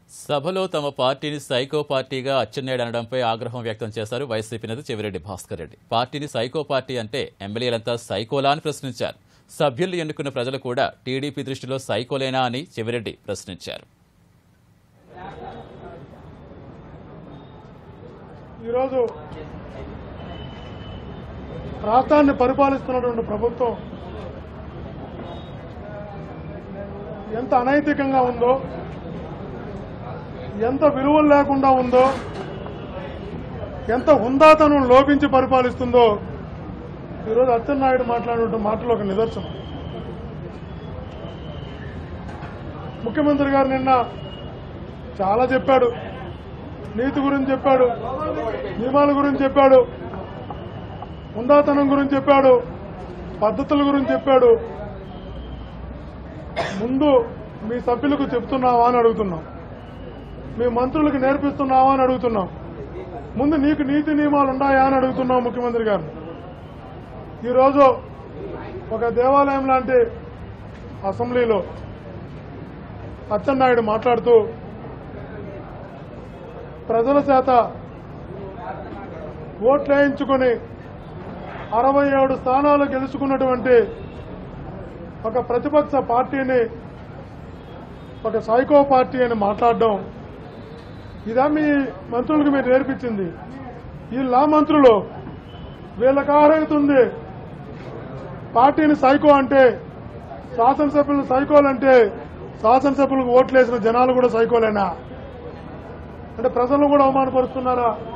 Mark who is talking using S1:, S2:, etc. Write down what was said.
S1: సభలో తమ పార్టీని సైకో పార్టీగా అచ్చెన్నాయుడు అనడంపై ఆగ్రహం వ్యక్తం చేశారు వైసీపీ నేత చెవిరెడ్డి భాస్కర్ రెడ్డి పార్టీని సైకో పార్టీ అంటే ఎమ్మెల్యేలంతా సైకోలా అని ప్రశ్నించారు సభ్యులు ఎన్నుకున్న ప్రజలు కూడా టీడీపీ దృష్టిలో సైకోలేనా అని చెవిరెడ్డి ప్రశ్నించారు
S2: ఈరోజు రాష్ట్రాన్ని పరిపాలిస్తున్నటువంటి ప్రభుత్వం ఎంత అనైతికంగా ఉందో ఎంత విలువలు లేకుండా ఉందో ఎంత హుందాతనం లోపించి పరిపాలిస్తుందో ఈరోజు అచ్చెన్నాయుడు మాట్లాడిన మాటలు ఒక నిదర్శనం ముఖ్యమంత్రి గారు నిన్న చాలా చెప్పాడు నీతి గురించి చెప్పాడు నియమాల గురించి చెప్పాడు హుందాతనం గురించి చెప్పాడు పద్ధతుల గురించి చెప్పాడు ముందు మీ సభ్యులకు చెప్తున్నావా అని అడుగుతున్నాం మీ మంత్రులకు నేర్పిస్తున్నావా అని అడుగుతున్నాం ముందు నీకు నీతి నియమాలు ఉన్నాయా అని అడుగుతున్నాం ముఖ్యమంత్రి గారు ఈరోజు ఒక దేవాలయం లాంటి అసెంబ్లీలో అచ్చెన్నాయుడు మాట్లాడుతూ ప్రజల చేత ఓట్లు వేయించుకుని అరవై ఏడు స్థానాలు గెలుచుకున్నటువంటి ఒక ప్రతిపక్ష పార్టీని ఒక సైకో పార్టీ అని మాట్లాడడం ఇదా మీ మంత్రులకు మీరు నేర్పించింది వీళ్ళ మంత్రులు వీళ్ళకి అర్హత పార్టీని సైకో అంటే శాసనసభ్యులను సైకోలంటే శాసనసభ్యులకు ఓట్లేసిన జనాలు కూడా సైకోలేనా అంటే ప్రజలను కూడా అవమానపరుస్తున్నారా